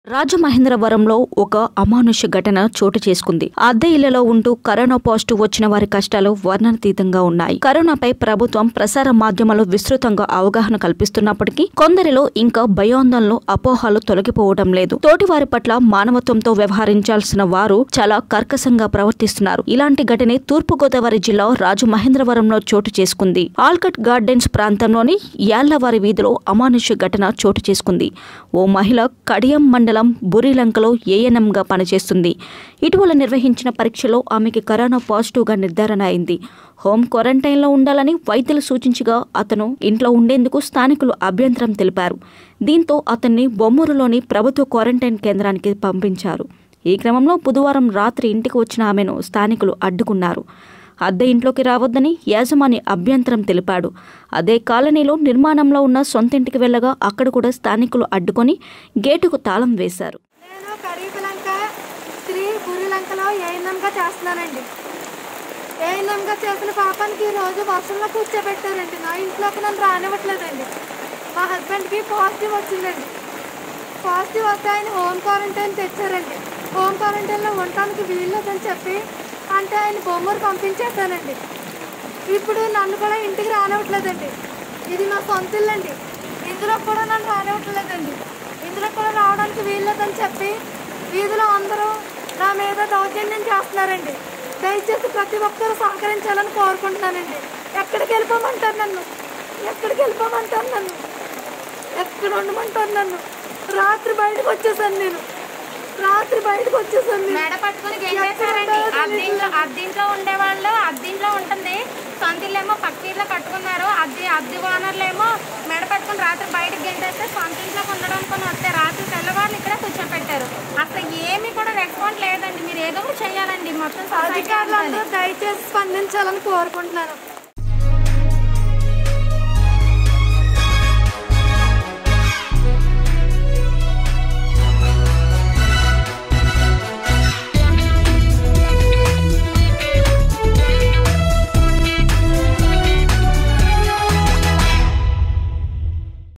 రాజమహేంద్రవరంలో ఒక అమానుష్య ఘటన చోటు చేసుకుంది అద్దె ఇళ్లలో ఉంటూ కరోనా పాజిటివ్ వచ్చిన వారి కష్టాలు వర్ణనతీతంగా ఉన్నాయి కరోనాపై ప్రభుత్వం ప్రసార మాధ్యమాలు విస్తృతంగా అవగాహన కల్పిస్తున్నప్పటికీ కొందరిలో ఇంకా భయాందోళనలు అపోహలు తొలగిపోవడం లేదు తోటివారి పట్ల మానవత్వంతో వ్యవహరించాల్సిన వారు చాలా కర్కశంగా ప్రవర్తిస్తున్నారు ఇలాంటి ఘటనే తూర్పుగోదావరి జిల్లా రాజమహేంద్రవరంలో చోటు చేసుకుంది ఆల్కట్ గార్డెన్స్ ప్రాంతంలోని యాళ్లవారి వీధిలో అమానుష్య ఘటన చోటు చేసుకుంది ఓ మహిళ కడియం మండలం బురిలంకలో ఏఎన్ఎంగా పనిచేస్తుంది ఇటీవల నిర్వహించిన పరీక్షలో ఆమెకి కరోనా పాజిటివ్గా నిర్ధారణ అయింది హోమ్ క్వారంటైన్లో ఉండాలని వైద్యులు సూచించగా అతను ఇంట్లో ఉండేందుకు స్థానికులు అభ్యంతరం తెలిపారు దీంతో అతన్ని బొమ్మూరులోని ప్రభుత్వ క్వారంటైన్ కేంద్రానికి పంపించారు ఈ క్రమంలో బుధవారం రాత్రి ఇంటికి వచ్చిన ఆమెను స్థానికులు అడ్డుకున్నారు అద్దె ఇంట్లోకి రావద్దని యాజమాని అభ్యంతరం తెలిపాడు అదే కాలనీలో నిర్మాణంలో ఉన్న సొంతింటికి వెళ్ళగా అక్కడ కూడా స్థానికులు అడ్డుకొని గేటుకు తాళం వేశారు నేను కరీపులంక శ్రీ గురిలంకలో ఏఎన్ఎంగా చేస్తున్నానండి ఏఎన్ఎంగా చేసిన పాపానికి ఈ రోజు వర్షంలో కూర్చోబెట్టారండి నా ఇంట్లోకి నన్ను రానివ్వట్లేదండి మా హస్బెండ్కి పాజిటివ్ వచ్చిందండి పాజిటివ్ వస్తే ఆయన హోమ్ క్వారంటైన్ తెచ్చారండి హోమ్ క్వారంటైన్లో ఉండటానికి వీల్లేదని చెప్పి అంటే ఆయన బొమ్మరు పంపించేశానండి ఇప్పుడు నన్ను కూడా ఇంటికి రానివ్వట్లేదండి ఇది మా సొంత ఇల్లు అండి ఇందులో కూడా నన్ను రానివ్వట్లేదండి ఇందులో కూడా రావడానికి వీల్లేదని చెప్పి వీధిలో అందరూ నా మీద దౌర్జన్యం చేస్తున్నారండి దయచేసి ప్రతి ఒక్కరూ సహకరించాలని కోరుకుంటున్నానండి ఎక్కడికి వెళ్ళిపోమంటారు నన్ను ఎక్కడికి వెళ్ళిపోమంటారు నన్ను ఎక్కడ ఉండమంటారు నన్ను రాత్రి బయటకు వచ్చేసాను నేను రాత్రి బయటకు వచ్చేసాను నేను. మెడ పట్టుకుని గెంటేశారండి అద్దీంట్లో అద్దీంట్లో ఉండేవాళ్ళు అద్దీంట్లో ఉంటుంది సొంతిల్లేమో పక్కీట్లో కట్టుకున్నారు అద్దె అద్దె ఓనర్లేమో మెడ పట్టుకుని రాత్రి బయటకు గెంటేస్తే సొంతింట్లోకి ఉండడం కొని వస్తే రాత్రి తెల్లవాళ్ళు ఇక్కడే కూర్చోపెట్టారు అసలు ఏమీ కూడా రెస్పాండ్ లేదండి మీరు ఏదో ఒకటి చేయాలండి మొత్తం సొసైటీ అంతా. అధికారులందరూ దయచేసి స్పందించాలని కోరుకుంటున్నాను